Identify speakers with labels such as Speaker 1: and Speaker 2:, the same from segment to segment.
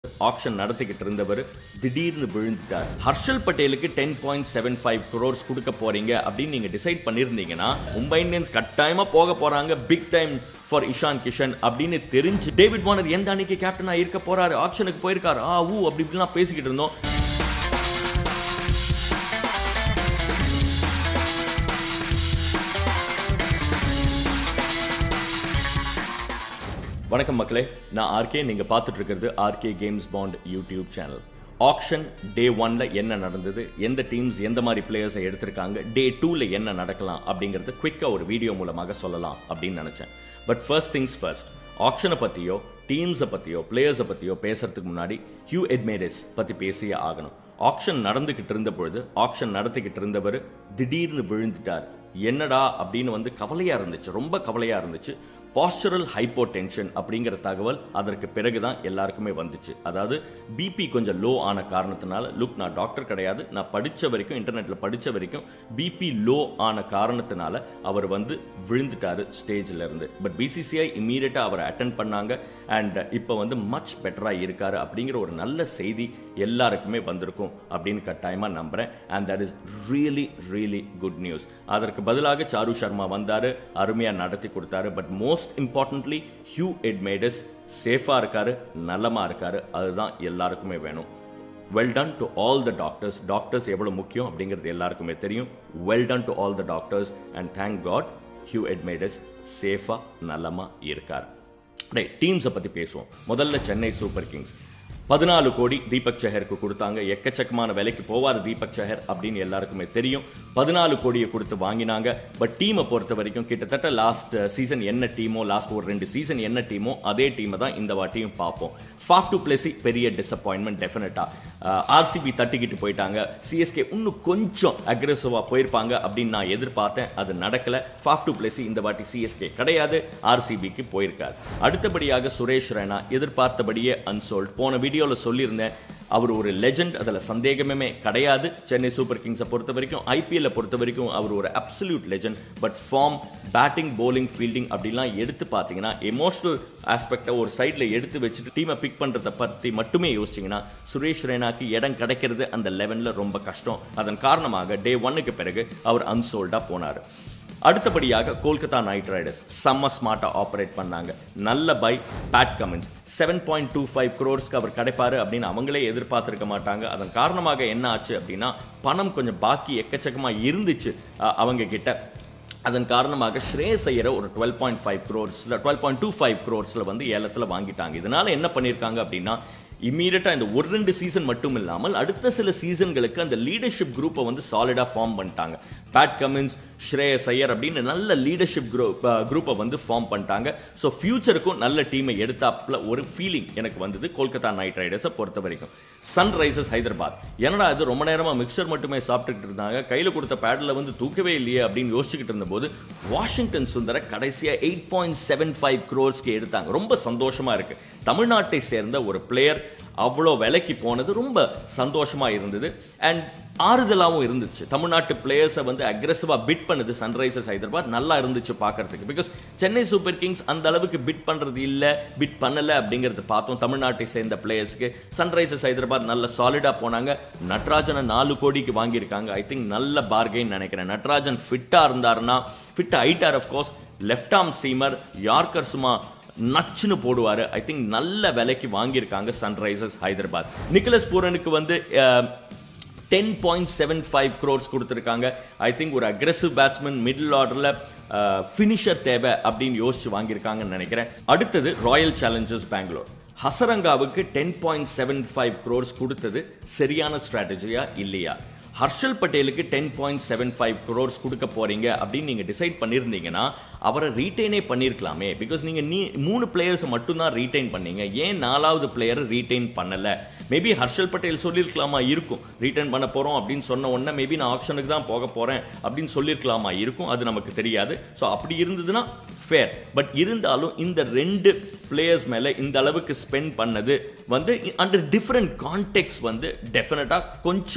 Speaker 1: action நடத்திக்கிட்டு இருந்தவர் திடீர்னு விழுந்துட்டார் ஹர்ஷல் பட்டேலுக்கு ten point seven five crores கொடுக்க போறீங்க அப்படின்னு நீங்க டிசைட் பண்ணியிருந்தீங்கன்னா மும்பை இந்தியன்ஸ் கட்டாயமா போக போறாங்க big time for Ishan Kishan அப்படின்னு தெரிஞ்சு டேவிட் வார்னர் எந்த அன்னைக்கு கேப்டனா இருக்க போறாரு ஆக்ஷனுக்கு போயிருக்காரு ஆ ஊ அப்படி இப்படிலாம் பேசிக்கிட்டு இருந்தோம் வணக்கம் மக்களே நான் ஆர்கே நீங்க பார்த்துட்டு இருக்கிறது RK games bond YouTube channel auction day ஒன்ல என்ன நடந்தது எந்த டீம்ஸ் எந்த மாதிரி பிளேயர்ஸை எடுத்திருக்காங்க டே டூல என்ன நடக்கலாம் அப்படிங்கறது குவிக்கா ஒரு வீடியோ மூலமாக சொல்லலாம் அப்படின்னு நினைச்சேன் பட் ஃபர்ஸ்ட் திங்ஸ் ஃபர்ஸ்ட் ஆக்ஷனை பத்தியோ டீம்ஸை பத்தியோ பிளேயர்ஸை பத்தியோ பேசுறதுக்கு முன்னாடி ஹியூ எட்மேரிஸ் பத்தி பேசியே ஆகணும் ஆக்ஷன் நடந்துகிட்டு இருந்த பொழுது ஆக்ஷன் நடத்திக்கிட்டு இருந்தவர் திடீர்னு விழுந்துட்டார் என்னடா அப்படின்னு வந்து கவலையா இருந்துச்சு ரொம்ப கவலையா இருந்துச்சு பாஸ்டரல் ஹைப்போடென்ஷன் அப்படிங்கிற தகவல் அதற்கு பிறகுதான் எல்லாருக்குமே வந்துச்சு அதாவது பிபி கொஞ்சம் லோ ஆன காரணத்தினால லுக் நான் டாக்டர் கிடையாது நான் படிச்ச வரைக்கும் இன்டர்நெட்ல படிச்ச வரைக்கும் பிபி லோ ஆன காரணத்தினால அவர் வந்து விழுந்துட்டாரு ஸ்டேஜ்ல இருந்து பட் பிசிசிஐ இம்மீடியட்டா அவரை அட்டன் பண்ணாங்க அண்ட் இப்போ வந்து மச் பெட்டரா இருக்காரு அப்படிங்கிற ஒரு நல்ல செய்தி எல்லாருக்குமே வந்திருக்கும் அப்படின்னு கட்டாயமா நம்புறேன் and that is really really good news அதற்கு பதிலாக சாரு சர்மா வந்தாரு அருமையா நடத்தி கொடுத்தாரு but most importantly Hugh Edmeades சேஃபா இருக்காரு நல்லமா இருக்காரு அதுதான் எல்லாருக்குமே வேணும் well done to all the doctors doctors எவ்வளவு முக்கியம் அப்படிங்கிறது எல்லாருக்குமே தெரியும் well done to all the doctors and thank God Hugh Edmeades சேஃபா நல்லமா இருக்கார் ரைட் டீம்ஸை பத்தி பேசுவோம் முதல்ல சென்னை சூப்பர் கிங்ஸ் பதினாலு கோடி தீபக் சஹருக்கு கொடுத்தாங்க எக்கச்சக்கமான விலைக்கு போவார் தீபக் சஹர் அப்படின்னு எல்லாருக்குமே தெரியும் பதினாலு கோடியை கொடுத்து வாங்கினாங்க பட் டீமை பொறுத்த வரைக்கும் கிட்டத்தட்ட லாஸ்ட் சீசன் என்ன டீமோ லாஸ்ட் ஒரு ரெண்டு சீசன் என்ன டீமோ அதே டீமை தான் இந்த வாட்டியும் பார்ப்போம் ஃபாஃப் டு பிளஸி பெரிய டிசப்பாயின்மெண்ட் டெஃபினட்டா ஆர்சிபி தட்டிக்கிட்டு போயிட்டாங்க சிஎஸ்கே இன்னும் கொஞ்சம் அக்ரெசிவா போயிருப்பாங்க அப்படின்னு நான் எதிர்பார்த்தேன் அது நடக்கல ஃபாஃப் டு பிளஸி இந்த வாட்டி சிஎஸ்கே கிடையாது ஆர்சிபிக்கு போயிருக்காரு அடுத்தபடியாக சுரேஷ் ரெய்னா எதிர்பார்த்தபடியே அன்சோல்ட் போன வீடியோவில் சொல்லியிருந்தேன் அவர் ஒரு லெஜண்ட் அதில் சந்தேகமே கிடையாது சென்னை சூப்பர் கிங்ஸை பொறுத்த வரைக்கும் ஐபிஎல்ல பொறுத்த வரைக்கும் அவர் ஒரு absolute legend but form batting bowling fielding அப்படிலாம் எடுத்து பார்த்தீங்கன்னா எமோஷனல் ஆஸ்பெக்டை ஒரு சைடில் எடுத்து வச்சுட்டு டீமை பிக் பண்ணுறதை பற்றி மட்டுமே யோசிச்சிங்கன்னா சுரேஷ் ரெய்னாக்கு இடம் கிடைக்கிறது அந்த லெவனில் ரொம்ப கஷ்டம் அதன் காரணமாக டே ஒன்னுக்கு பிறகு அவர் அன்சோல்டாக போனார் அடுத்தபடியாக கோல்கத்தா நைட் ரைடர்ஸ் செம்ம ஸ்மார்ட்டாக ஆப்ரேட் பண்ணாங்க நல்ல buy Pat Cummins seven point two five க்ரோர்ஸ்க்கு அவர் கிடைப்பாரு அப்படின்னு அவங்களே எதிர்பார்த்துருக்க மாட்டாங்க அதன் காரணமாக என்ன ஆச்சு அப்படின்னா பணம் கொஞ்சம் பாக்கி எக்கச்சக்கமாக இருந்துச்சு அஹ், அவங்க கிட்ட அதன் காரணமாக ஸ்ரேயஸ் ஐயரை ஒரு டுவெல் பாயிண்ட் ஃபைவ் க்ரோர்ஸில் டுவெல் பாயிண்ட் டூ ஃபைவ் க்ரோர்ஸில் வந்து ஏலத்தில் வாங்கிட்டாங்க இதனால என்ன பண்ணியிருக்காங்க அப்படின்னா இம்மீடியட்டாக இந்த ஒரு ரெண்டு சீசன் மட்டும் இல்லாமல் அடுத்த சில சீசன்களுக்கு அந்த லீடர்ஷிப் குரூப்பை வந்து சாலிடாக ஃபார்ம் பண்ணிட்டாங்க பேட் கமின்ஸ் ஸ்ரேயஸ் ஐயர் அப்படின்னு நல்ல லீடர்ஷிப் குரூப் குரூப்பை வந்து ஃபார்ம் பண்ணிட்டாங்க ஸோ ஃபியூச்சருக்கும் நல்ல டீமை எடுத்தாப்புல ஒரு ஃபீலிங் எனக்கு வந்தது கொல்கத்தா நைட் ரைடர்ஸை பொறுத்த வரைக்கும் சன்ரைசர்ஸ் ஹைதராபாத் என்னடா இது ரொம்ப நேரமாக மிக்சர் மட்டுமே சாப்பிட்டுக்கிட்டு இருந்தாங்க கையில் கொடுத்த பேடில் வந்து தூக்கவே இல்லையே அப்படின்னு யோசிச்சுக்கிட்டு இருந்தபோது வாஷிங்டன் சுந்தர கடைசியாக எயிட் பாயிண்ட் செவன் ஃபைவ் க்ரோர்ஸ்க்கு எடுத்தாங்க ரொம்ப சந்தோஷமா இருக்கு தமிழ்நாட்டை சேர்ந்த ஒரு பிளேயர் அவ்வளோ விலைக்கு போனது ரொம்ப சந்தோஷமா இருந்தது அண்ட் ஆறுதலாகவும் இருந்துச்சு தமிழ்நாட்டு பிளேயர்ஸை வந்து அக்ரெசிவாக பிட் பண்ணுது சன்ரைசர்ஸ் ஹைதராபாத் நல்லா இருந்துச்சு பார்க்கறதுக்கு பிகாஸ் சென்னை சூப்பர் கிங்ஸ் அந்த அளவுக்கு பிட் பண்ணுறது இல்லை பிட் பண்ணலை அப்படிங்கிறது பார்த்தோம் தமிழ்நாட்டை சேர்ந்த பிளேயர்ஸ்க்கு சன்ரைசர்ஸ் ஹைதராபாத் நல்ல சாலிடாக போனாங்க நட்ராஜனை நாலு கோடிக்கு வாங்கியிருக்காங்க ஐ திங்க் நல்ல பார்கெயின் நினைக்கிறேன் நட்ராஜன் ஃபிட்டாக இருந்தாருன்னா ஃபிட் ஆயிட்டார் of course left arm seamer yorker சும்மா நச்சுன்னு போடுவாரு ஐ திங்க் நல்ல விலைக்கு வாங்கியிருக்காங்க சன்ரைசர்ஸ் ஹைதராபாத் நிக்கலஸ் பூரனுக்கு வந்து ten point seven five crores கொடுத்துருக்காங்க ஐ திங்க் ஒரு அக்ரெசிவ் பேட்ஸ்மேன் மிடில் ஆர்டரில் ஃபினிஷர் தேவை அப்படின்னு யோசிச்சு வாங்கியிருக்காங்கன்னு நினைக்கிறேன் அடுத்தது ராயல் சேலஞ்சர்ஸ் பெங்களூர் ஹசரங்காவுக்கு ten point seven five crores கொடுத்தது சரியான ஸ்ட்ராட்டஜியா இல்லையா ஹர்ஷல் பட்டேலுக்கு ten point seven five crores கொடுக்க போறீங்க அப்படின்னு நீங்க டிசைட் பண்ணியிருந்தீங்கன்னா அவரை ரீட்டைனே பண்ணியிருக்கலாமே பிகாஸ் நீங்க நீ மூணு பிளேயர்ஸ் மட்டும்தான் ரீட்டைன் பண்ணீங்க ஏன் நாலாவது பிளேயரை ரீட்டைன் பண்ணல மேபி ஹர்ஷல் பட்டேல் சொல்லியிருக்கலாமா இருக்கும் ரீட்டைன் பண்ண போறோம் அப்படின்னு சொன்ன உடனே மேபி நான் ஆப்ஷனுக்கு தான் போக போறேன் அப்படின்னு சொல்லியிருக்கலாமா இருக்கும் அது நமக்கு தெரியாது ஸோ அப்படி இருந்ததுன்னா ஃபேர் பட் இருந்தாலும் இந்த ரெண்டு பிளேயர்ஸ் மேல இந்த அளவுக்கு ஸ்பெண்ட் பண்ணது வந்து அண்டர் டிஃப்ரெண்ட் கான்டெக்ட் வந்து டெஃபினட்டா கொஞ்சம்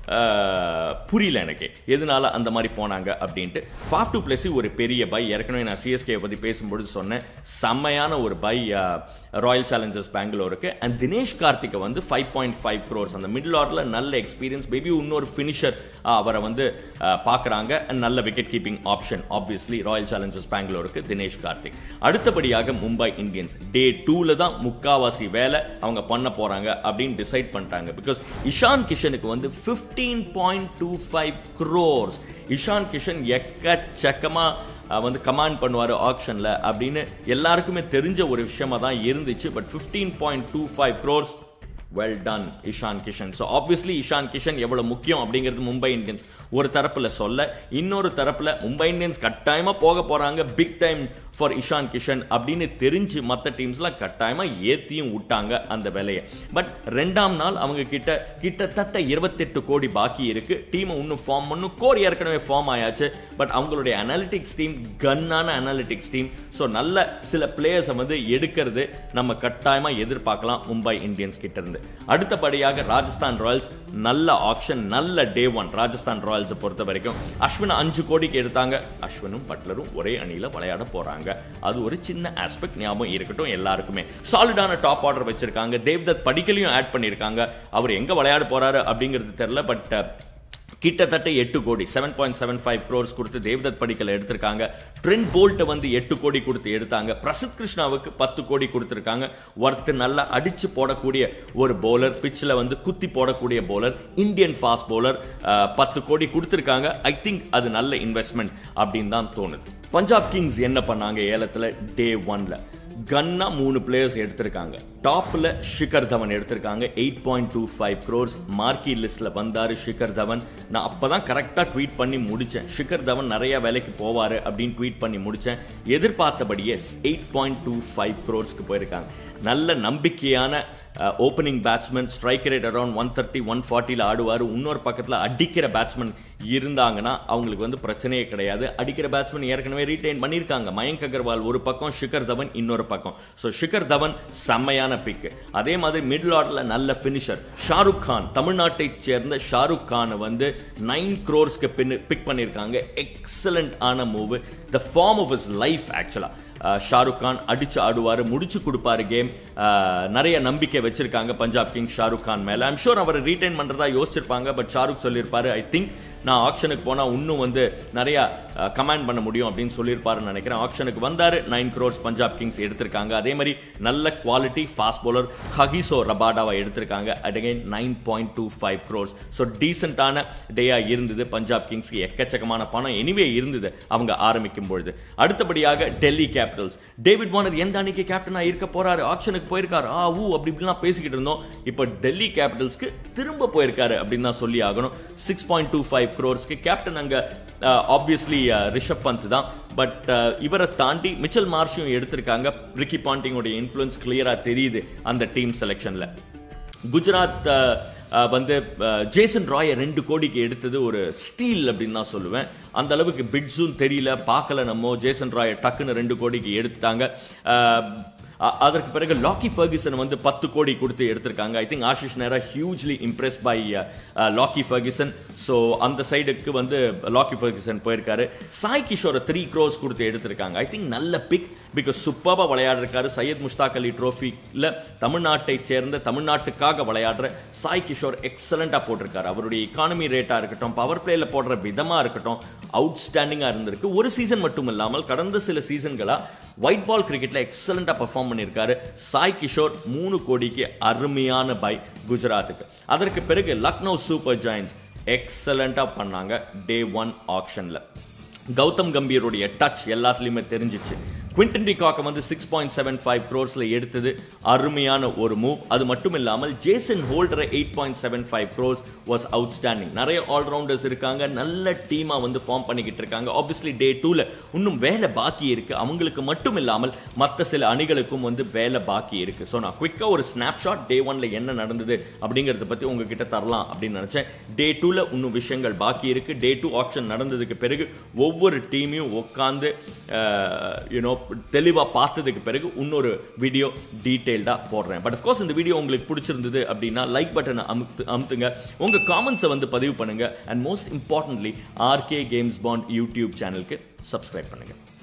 Speaker 1: அஹ், புரியல எனக்கு எதனால அந்த மாதிரி போனாங்க அப்படின்ட்டு ஃபாஃப் டு பிளஸ் ஒரு பெரிய பை ஏற்கனவே நான் சிஎஸ்கே பற்றி பேசும்பொழுது சொன்னேன் செம்மையான ஒரு பை ராயல் சேலஞ்சர்ஸ் பெங்களூருக்கு அண்ட் தினேஷ் கார்த்திகை வந்து ஃபைவ் பாயிண்ட் ஃபைவ் க்ரோர்ஸ் அந்த மிடில் ஆர்டரில் நல்ல எக்ஸ்பீரியன்ஸ் மேபி இன்னொரு ஃபினிஷர் அவரை வந்து பார்க்குறாங்க அண்ட் நல்ல wicket keeping option obviously Royal Challengers பெங்களூருக்கு தினேஷ் கார்த்திக் அடுத்தபடியாக மும்பை இந்தியன்ஸ் டே டூவில் தான் முக்காவாசி வேலை அவங்க பண்ண போகிறாங்க அப்படின்னு டிசைட் பண்ணிட்டாங்க பிகாஸ் இஷான் கிஷனுக்கு வந்து fifteen point two five crores Ishan Kishan எக்கச்சக்கமாக அஹ் வந்து கமாண்ட் பண்ணுவார் ஆக்ஷனில் அப்படின்னு எல்லாருக்குமே தெரிஞ்ச ஒரு விஷயமா தான் இருந்துச்சு but fifteen point two five crores well done Ishan Kishan so obviously Ishan Kishan எவ்வளோ முக்கியம் அப்படிங்கிறது மும்பை இந்தியன்ஸ் ஒரு தரப்பில் சொல்ல இன்னொரு தரப்பில் மும்பை இந்தியன்ஸ் கட்டாயமாக போக போகிறாங்க big time for Ishan Kishan அப்படின்னு தெரிஞ்சு மற்ற டீம்ஸ்லாம் கட்டாயமாக ஏற்றியும் விட்டாங்க அந்த வேலையை பட் ரெண்டாம் நாள் அவங்க கிட்ட கிட்டத்தட்ட இருபத்தெட்டு கோடி பாக்கி இருக்கு டீமை இன்னும் ஃபார்ம் பண்ணும் கோர் ஏற்கனவே ஃபார்ம் ஆயாச்சு பட் அவங்களுடைய அனாலிட்டிக்ஸ் டீம் கன்னான அனாலிட்டிக்ஸ் டீம் ஸோ நல்ல சில பிளேயர்ஸை வந்து எடுக்கிறது நம்ம கட்டாயமாக எதிர்பார்க்கலாம் மும்பை இந்தியன்ஸ் கிட்ட இருந்து அடுத்தபடியாக ராஜஸ்தான் ராயல்ஸ் நல்ல ஆக்ஷன் நல்ல டே ஒன் ராஜஸ்தான் ராயல்ஸை பொறுத்த வரைக்கும் அஸ்வின் அஞ்சு கோடிக்கு எடுத்தாங்க அஸ்வினும் பட்லரும் ஒரே அணியில் விளையாட போறாங்க அது ஒரு சின்ன ஆஸ்பெக்ட் ஞாபகம் இருக்கட்டும் எல்லாருக்குமே சாலிடான டாப் ஆர்டர் வச்சிருக்காங்க தேவ்தத் படிக்கலையும் ஆட் பண்ணியிருக்காங்க அவர் எங்க விளையாட போறாரு அப்படிங்கிறது தெரியல பட் கிட்டத்தட்ட எட்டு கோடி seven point seven five crores Devdutt தேவ்தத் படிக்கல எடுத்திருக்காங்க ட்ரெண்ட் போல்ட்டை வந்து எட்டு கோடி கொடுத்து எடுத்தாங்க பிரசித் கிருஷ்ணாவுக்கு பத்து கோடி கொடுத்துருக்காங்க ஒருத்து நல்லா அடிச்சு போடக்கூடிய ஒரு பவுலர் பிச்சில் வந்து குத்தி போடக்கூடிய பவுலர் இந்தியன் ஃபாஸ்ட் பவுலர் பத்து கோடி கொடுத்துருக்காங்க ஐ திங்க் அது நல்ல இன்வெஸ்ட்மெண்ட் அப்படின்னு தான் தோணுது பஞ்சாப் கிங்ஸ் என்ன பண்ணாங்க ஏலத்தில் டே ஒன்ல கன்னா மூணு பிளேயர்ஸ் எடுத்திருக்காங்க டாப்ல ஷிகர் தவன் எடுத்திருக்காங்க eight point two five crores marquee லிஸ்ட்ல வந்தாரு ஷிகர் தவன் நான் அப்பதான் கரெக்டா ட்வீட் பண்ணி முடிச்சேன் ஷிகர் தவன் நிறைய வேலைக்கு போவாரு அப்படின்னு ட்வீட் பண்ணி முடிச்சேன் எதிர்பார்த்தபடியே எயிட் பாயிண்ட் டூ ஃபைவ் க்ரோர்ஸ்க்கு போயிருக்காங்க நல்ல நம்பிக்கையான opening batsman strike rate around one thirty one ஃபார்ட்டியில் ஆடுவார் இன்னொரு பக்கத்தில் அடிக்கிற பேட்ஸ்மேன் இருந்தாங்கன்னா அவங்களுக்கு வந்து பிரச்சனையே கிடையாது அடிக்கிற பேட்ஸ்மேன் ஏற்கனவே ரீட்டைன் பண்ணியிருக்காங்க மயங்க் அகர்வால் ஒரு பக்கம் ஷிகர் தவன் இன்னொரு பக்கம் ஸோ ஷிகர் தவன் செம்மையான பிக் அதே மாதிரி மிடில் ஆர்டரில் நல்ல ஃபினிஷர் ஷாருக் கான் தமிழ்நாட்டைச் சேர்ந்த ஷாருக் கானை வந்து நைன் க்ரோர்ஸ்க்கு பின் பிக் பண்ணியிருக்காங்க எக்ஸலண்ட் ஆன move the form of his life ஆக்சுவலாக ஷாருக் கான் அடிச்சு ஆடுவார் முடிச்சு கொடுப்பாரு கேம் நிறைய நம்பிக்கை வச்சிருக்காங்க பஞ்சாப் கிங்ஸ் ஷாருக் கான் மேல ஐம் ஷூர் அவர் ரீடைன் பண்றதா யோசிச்சிருப்பாங்க பட் ஷாருக் சொல்லியிருப்பாரு ஐ திங்க் நான் ஆக்ஷனுக்கு போனால் இன்னும் வந்து நிறைய கமாண்ட் பண்ண முடியும் அப்படின்னு சொல்லியிருப்பாருன்னு நினைக்கிறேன் ஆக்ஷனுக்கு வந்தார் நைன் க்ரோர்ஸ் பஞ்சாப் கிங்ஸ் எடுத்திருக்காங்க அதே மாதிரி நல்ல குவாலிட்டி ஃபாஸ்ட் பவுலர் ஹகிசோ ரபாடாவை எடுத்திருக்காங்க again nine point two five crores so டீசெண்டான டேயா இருந்தது பஞ்சாப் கிங்ஸ்க்கு எக்கச்சக்கமான பணம் எனிவே இருந்தது அவங்க ஆரம்பிக்கும் பொழுது அடுத்தபடியாக டெல்லி கேபிட்டல்ஸ் டேவிட் வார்னர் எந்த அணிக்கு கேப்டனாக இருக்க போறாரு ஆக்ஷனுக்கு போயிருக்காரு ஆ ஊ அப்படி இப்படிலாம் பேசிக்கிட்டு இருந்தோம் இப்போ டெல்லி கேபிட்டல்ஸ்க்கு திரும்ப போயிருக்காரு அப்படின்னு தான் சொல்லி ஆகணும் சிக்ஸ் பாயிண்ட் டூ ஃபைவ் க்ரோர்ஸ்க்கு கேப்டன் அங்கே ஆப்வியஸ்லி ரிஷப் பந்த் தான் பட் இவரை தாண்டி மிச்சல் மார்ஷையும் எடுத்திருக்காங்க ரிக்கி பாண்டிங்கோட இன்ஃப்ளூயன்ஸ் கிளியராக தெரியுது அந்த டீம் செலெக்ஷனில் குஜராத் அஹ், வந்து அஹ், ஜேசன் ராயை ரெண்டு கோடிக்கு எடுத்தது ஒரு ஸ்டீல் அப்படின்னு தான் சொல்லுவேன் அந்த அளவுக்கு பிட்ஸும் தெரியல பார்க்கல நம்ம ஜேசன் ராயை டக்குன்னு ரெண்டு கோடிக்கு எடுத்துட்டாங்க அஹ், அ- அதற்கு பிறகு லாக்கி ஃபர்கிசன் வந்து பத்து கோடி கொடுத்து எடுத்திருக்காங்க I think Ashish Nehra hugely impress by Lockie Ferguson so அந்த சைடுக்கு வந்து லாக்கி ஃபர்கிசன் போயிருக்காரு சாய் கிஷோரை த்ரீ க்ரோஸ் கொடுத்து எடுத்திருக்காங்க ஐ திங்க் நல்ல பிக் பிகாஸ் சூப்பராக விளையாடிருக்காரு சையத் முஷ்தாக் அலி ட்ரோஃபியில் தமிழ்நாட்டை சேர்ந்த தமிழ்நாட்டுக்காக விளையாடுற சாய் கிஷோர் எக்ஸலண்ட்டாக போட்டிருக்காரு அவருடைய எக்கானமி ரேட்டாக இருக்கட்டும் பவர் பிளேயில் போடுற விதமாக இருக்கட்டும் அவுட்ஸ்டாண்டிங்காக இருந்திருக்கு ஒரு சீசன் மட்டும் இல்லாமல் கடந்த சில சீசன்களாக ஒயிட் பால் கிரிக்கெட்டில் எக்ஸலண்ட்டாக பெர்ஃபார்ம் பண்ணியிருக்காரு சாய் கிஷோர் மூணு கோடிக்கு அருமையான பை குஜராத்துக்கு அதற்கு பிறகு லக்னோ சூப்பர் ஜாயின்ஸ் எக்ஸலண்ட்டாக பண்ணாங்க டே ஒன் ஆக்ஷனில் கௌதம் கம்பீருடைய டச் எல்லாத்துலேயுமே தெரிஞ்சிச்சு குவிண்டன் டிகாக்கை வந்து சிக்ஸ் பாயிண்ட் செவன் ஃபைவ் க்ரோர்ஸில் எடுத்தது அருமையான ஒரு மூவ் அது மட்டும் இல்லாமல் ஜேசன் ஹோல்டரை eight point seven five crores was outstanding நிறைய ஆல்ரவுண்டர்ஸ் இருக்காங்க நல்ல டீமாக வந்து ஃபார்ம் பண்ணிக்கிட்டு இருக்காங்க ஆப்வியஸ்லி டே டூவில் இன்னும் வேலை பாக்கி இருக்கு அவங்களுக்கு மட்டும் இல்லாமல் மற்ற சில அணிகளுக்கும் வந்து வேலை பாக்கி இருக்கு ஸோ நான் குவிக்காக ஒரு ஸ்னாப்ஷாட் டே ஒன்ல என்ன நடந்தது அப்படிங்கிறத பற்றி உங்ககிட்ட தரலாம் அப்படின்னு நினச்சேன் டே டூவில் இன்னும் விஷயங்கள் பாக்கி இருக்கு டே டூ ஆப்ஷன் நடந்ததுக்கு பிறகு ஒவ்வொரு டீமையும் உட்காந்து யூனோ தெளிவாக பார்த்ததுக்கு பிறகு இன்னொரு வீடியோ டீட்டெயில்டாக போடுறேன் பட் அஃப்கோர்ஸ் இந்த வீடியோ உங்களுக்கு பிடிச்சிருந்தது அப்படின்னா லைக் பட்டனை அமுத்து அமுத்துங்க உங்கள் காமெண்ட்ஸை வந்து பதிவு பண்ணுங்க and most importantly RK games bond YouTube சேனலுக்கு சப்ஸ்கிரைப் பண்ணுங்க